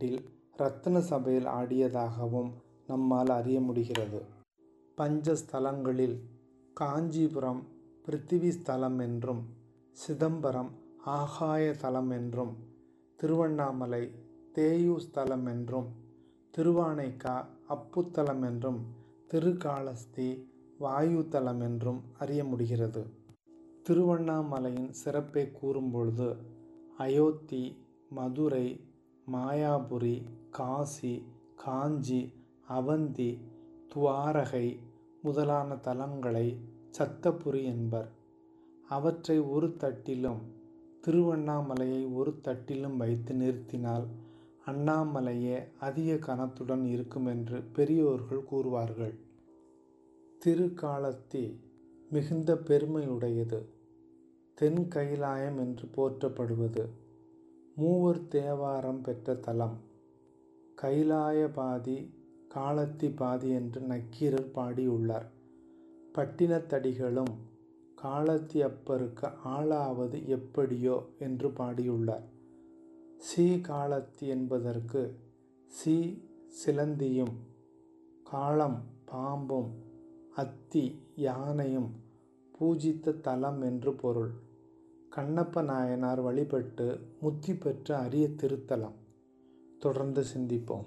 நாட்டில் ரத்ன சபையில் ஆடியதாகவும் நம்மால் அறிய முடிகிறது பஞ்சஸ்தலங்களில் காஞ்சிபுரம் பிருத்திவி ஸ்தலம் என்றும் சிதம்பரம் ஆகாய தலம் என்றும் திருவண்ணாமலை தேயு ஸ்தலம் என்றும் திருவானைக்கா அப்புத்தலம் என்றும் திருக்காளஸ்தி வாயு தலம் என்றும் அறிய முடிகிறது திருவண்ணாமலையின் சிறப்பை கூறும்பொழுது அயோத்தி மதுரை மாயாபுரி காசி காஞ்சி அவந்தி துவாரகை முதலான தலங்களை சத்தபுரி என்பர் அவற்றை ஒரு தட்டிலும் திருவண்ணாமலையை ஒரு தட்டிலும் வைத்து நிறுத்தினால் அண்ணாமலையே அதிக கனத்துடன் இருக்கும் என்று பெரியோர்கள் கூறுவார்கள் திருக்காலத்தி மிகுந்த பெருமையுடையது தென் கைலாயம் என்று போற்றப்படுவது மூவர் தேவாரம் பெற்ற தலம் கைலாய பாதி காலத்தி பாதி என்று நக்கீரர் பாடியுள்ளார் பட்டினத்தடிகளும் காலத்தி அப்பருக்கு ஆளாவது எப்படியோ என்று பாடியுள்ளார் சி காலத்தி என்பதற்கு சி சிலந்தியும் காலம் பாம்பும் அத்தி யானையும் பூஜித்த தலம் என்று பொருள் கண்ணப்ப நாயனார் வழிபட்டு முத்தி பெற்ற அரிய திருத்தலம் தொடர்ந்து சிந்திப்போம்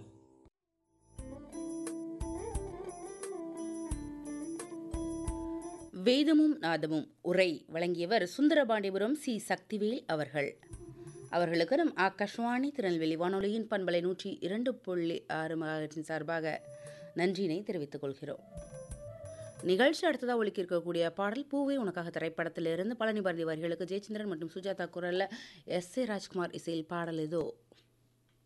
வேதமும் நாதமும் உரை வழங்கியவர் சுந்தரபாண்டிபுரம் சி சக்திவேல் அவர்கள் அவர்களுக்கு நம் ஆகாஷ்வாணி திருநெல்வேலி வானொலியின் பண்பலை நூற்றி இரண்டு புள்ளி ஆறு மகாகட்டின் சார்பாக நன்றியினை தெரிவித்துக் கொள்கிறோம் நிகழ்ச்சி அடுத்ததாக ஒலிக்க இருக்கக்கூடிய பாடல் பூவே உனக்காக திரைப்படத்திலிருந்து பழனி பாரதி வரிகளுக்கு ஜெயச்சந்திரன் மற்றும் சுஜாதா குரலில் எஸ் ஏ ராஜ்குமார் இசையில் பாடல் இதோ